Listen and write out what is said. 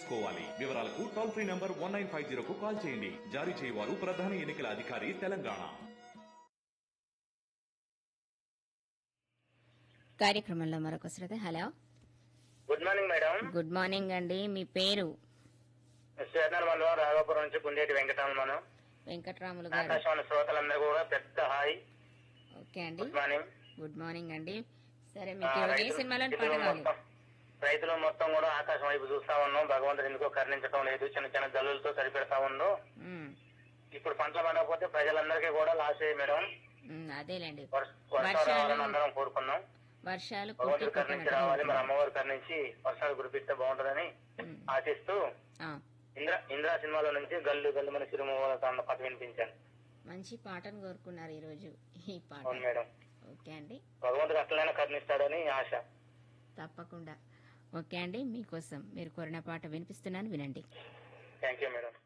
చేసుకోవాలి వివరాలకు toll free number one nine five జీరోకు కాల్ చేయండి జారీ చేయవారు ప్రధాన ఎన్నికల అధికారి తెలంగాణ కార్యక్రమంలో మరొక శ్రద్ధ hello good morning madam good morning అండి మీ పేరు శ్రీధర్ మండలం రాఘాపురం నుంచి గుండేటి వెంకటరమణ వెంకట్రాములు గారు ఆకాశవాణి శ్రోతలందరూ కూడా పెద్ద హాయ్ ఓకే అండి గుడ్ మార్నింగ్ గుడ్ మార్నింగ్ అండి సరే ఆ, మీకు ఏ రైతులు- సినిమాలో పాట రైతులు కావాలి మొత్తం- రైతులు మొత్తం కూడా ఆకాశం వైపు చూస్తా ఉన్నాం భగవంతుడు ఎందుకో కరుణించడం లేదు చిన్న చిన్న జల్లులతో సరిపెడతా ఉందో ఉమ్, ఇప్పుడు పంటలు పండకపోతే ప్రజలందరికీ కూడా లాస్ అయ్యి మేడం ఉమ్, అదేలేండి వర్ష- వర్షాలు రావాలని అందరం కోరుకున్నాం వర్షాలు భగవంతుడు కుట్టి కరుణించి రావాలి మరి అమ్మవారు కరుణించి వర్షాలు కురిపిస్తే బాగుంటుందని ఆశిస్తూ ఆ, ఇంద్ర ఇంద్రా సినిమాలో నుంచి గల్లు గల్లు మన సిరుమూల అన్న పాట వినిపించాను మంచి పాటను కోరుకున్నారు ఈ రోజు ఈ పాట అవును మేడం ఓకే అండి భగవంతుడు అట్లనైనా కరుణిస్తాడని ఆశ తప్పకుండా ఓకే అండి మీకోసం మీరు కోరిన పాట వినిపిస్తున్నాను వినండి థ్యాంక్ యూ మేడం